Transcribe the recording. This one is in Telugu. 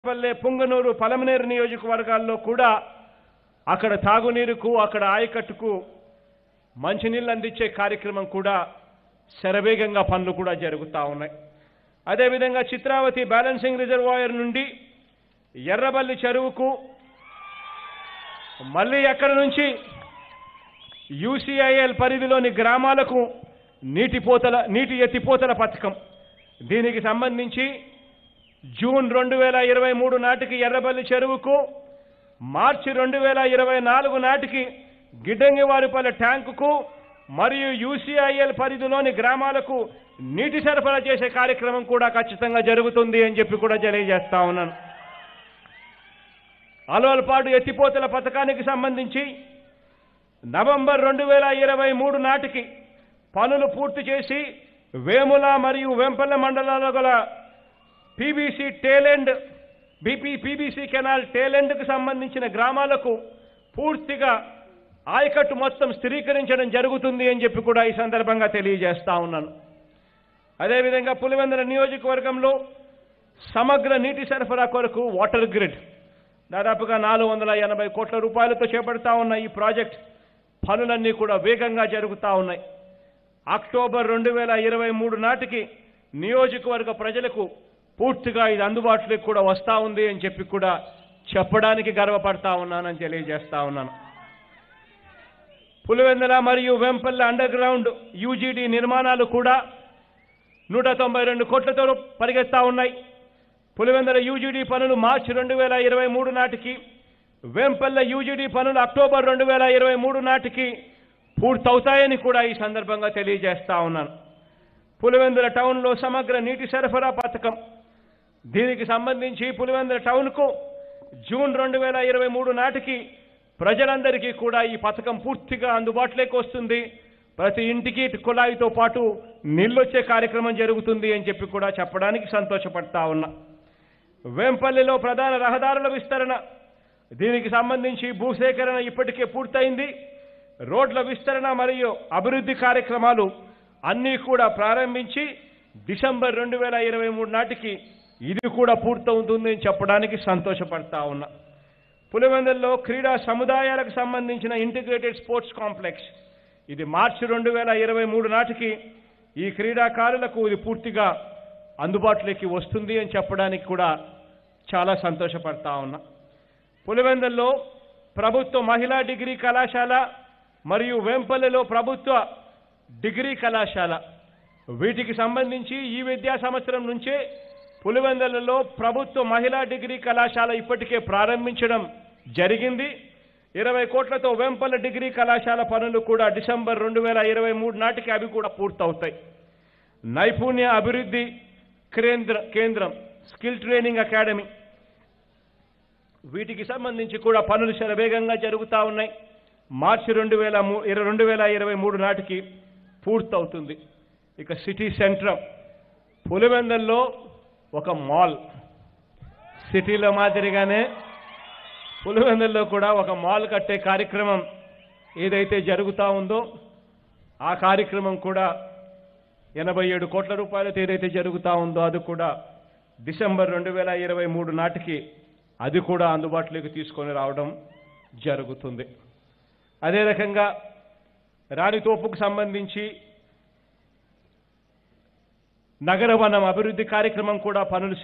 పల్లె పుంగనూరు పలమనేరు నియోజకవర్గాల్లో కూడా అక్కడ తాగునీరుకు అక్కడ ఆయకట్టుకు మంచినీళ్ళు అందించే కార్యక్రమం కూడా శరవేగంగా పనులు కూడా జరుగుతూ ఉన్నాయి అదేవిధంగా చిత్రావతి బ్యాలెన్సింగ్ రిజర్వాయర్ నుండి ఎర్రబల్లి చెరువుకు మళ్ళీ అక్కడ నుంచి యూసీఐఎల్ పరిధిలోని గ్రామాలకు నీటిపోతల నీటి ఎత్తిపోతల పథకం దీనికి సంబంధించి జూన్ రెండు వేల ఇరవై మూడు నాటికి ఎర్రబల్లి చెరువుకు మార్చి రెండు వేల ఇరవై నాలుగు నాటికి గిడ్డంగివారిపల్లె ట్యాంకుకు మరియు యూసీఐఎల్ పరిధిలోని గ్రామాలకు నీటి సరఫరా చేసే కార్యక్రమం కూడా ఖచ్చితంగా జరుగుతుంది అని చెప్పి కూడా తెలియజేస్తా ఉన్నాను అలవలపాడు ఎత్తిపోతల పథకానికి సంబంధించి నవంబర్ రెండు వేల ఇరవై మూడు నాటికి పనులు పూర్తి చేసి వేముల మరియు వెంపల్ల మండలాల్లో గల PBC tail end BP PBC canal టేలెండ్కు సంబంధించిన గ్రామాలకు పూర్తిగా ఆయకట్టు మొత్తం స్థిరీకరించడం జరుగుతుంది అని చెప్పి కూడా ఈ సందర్భంగా తెలియజేస్తా ఉన్నాను అదేవిధంగా పులివెందుల నియోజకవర్గంలో సమగ్ర నీటి సరఫరా కొరకు వాటర్ గ్రిడ్ దాదాపుగా నాలుగు వందల ఎనభై కోట్ల రూపాయలతో చేపడతా ఉన్న ఈ ప్రాజెక్ట్ పనులన్నీ కూడా వేగంగా జరుగుతూ ఉన్నాయి అక్టోబర్ రెండు వేల ఇరవై మూడు నాటికి నియోజకవర్గ ప్రజలకు పూర్తిగా ఇది అందుబాటులోకి కూడా వస్తూ ఉంది అని చెప్పి కూడా చెప్పడానికి గర్వపడతా ఉన్నానని తెలియజేస్తా ఉన్నాను పులివెందుల మరియు వెంపల్ల అండర్ గ్రౌండ్ యూజీడీ నిర్మాణాలు కూడా నూట తొంభై రెండు కోట్లతో పరిగెత్తా ఉన్నాయి పులివెందుల యూజీడీ పనులు మార్చి రెండు వేల ఇరవై మూడు నాటికి వేంపల్ల యూజీడీ పనులు అక్టోబర్ రెండు వేల ఇరవై మూడు నాటికి పూర్తవుతాయని కూడా ఈ సందర్భంగా తెలియజేస్తా ఉన్నాను పులివెందుల టౌన్లో సమగ్ర నీటి సరఫరా పథకం దీనికి సంబంధించి పులివెందుల టౌన్కు జూన్ రెండు వేల ఇరవై మూడు నాటికి ప్రజలందరికీ కూడా ఈ పథకం పూర్తిగా అందుబాటులోకి వస్తుంది ప్రతి ఇంటికి కుళాయితో పాటు నీళ్ళొచ్చే కార్యక్రమం జరుగుతుంది అని చెప్పి కూడా చెప్పడానికి సంతోషపడతా ఉన్నా వేంపల్లిలో ప్రధాన రహదారుల విస్తరణ దీనికి సంబంధించి భూసేకరణ ఇప్పటికే పూర్తయింది రోడ్ల విస్తరణ మరియు అభివృద్ధి కార్యక్రమాలు అన్నీ కూడా ప్రారంభించి డిసెంబర్ రెండు వేల ఇరవై మూడు నాటికి ఇది కూడా పూర్తవుతుంది అని చెప్పడానికి సంతోషపడతా ఉన్నా పులివెందుల్లో క్రీడా సముదాయాలకు సంబంధించిన ఇంటిగ్రేటెడ్ స్పోర్ట్స్ కాంప్లెక్స్ ఇది మార్చి రెండు వేల ఇరవై మూడు నాటికి ఈ క్రీడాకారులకు ఇది పూర్తిగా అందుబాటులోకి వస్తుంది అని చెప్పడానికి కూడా చాలా సంతోషపడతా ఉన్నా పులివెందుల్లో ప్రభుత్వ మహిళా డిగ్రీ కళాశాల మరియు వేంపల్లిలో ప్రభుత్వ డిగ్రీ కళాశాల వీటికి సంబంధించి ఈ విద్యా సంవత్సరం నుంచే పులివెందులలో ప్రభుత్వ మహిళా డిగ్రీ కళాశాల ఇప్పటికే ప్రారంభించడం జరిగింది ఇరవై కోట్లతో వేంపల్ల డిగ్రీ కళాశాల పనులు కూడా డిసెంబర్ రెండు వేల ఇరవై మూడు నాటికి అవి కూడా పూర్తవుతాయి నైపుణ్య అభివృద్ధి కేంద్ర కేంద్రం స్కిల్ ట్రైనింగ్ అకాడమీ వీటికి సంబంధించి కూడా పనులు శరవేగంగా జరుగుతూ ఉన్నాయి మార్చి రెండు వేల మూ ఇరవై రెండు వేల ఇరవై మూడు నాటికి పూర్తవుతుంది ఇక సిటీ సెంట్రం పులివెందుల్లో ఒక మాల్ సిటీలో మాదిరిగానే పులివెందుల్లో కూడా ఒక మాల్ కట్టే కార్యక్రమం ఏదైతే జరుగుతూ ఉందో ఆ కార్యక్రమం కూడా ఎనభై ఏడు కోట్ల రూపాయలతో ఏదైతే జరుగుతూ ఉందో అది కూడా డిసెంబర్ రెండు వేల ఇరవై మూడు నాటికి అది కూడా అందుబాటులోకి తీసుకొని రావడం జరుగుతుంది అదే రకంగా రాణితోపుకు సంబంధించి నగర వనం అభివృద్ధి కార్యక్రమం కూడా పనులు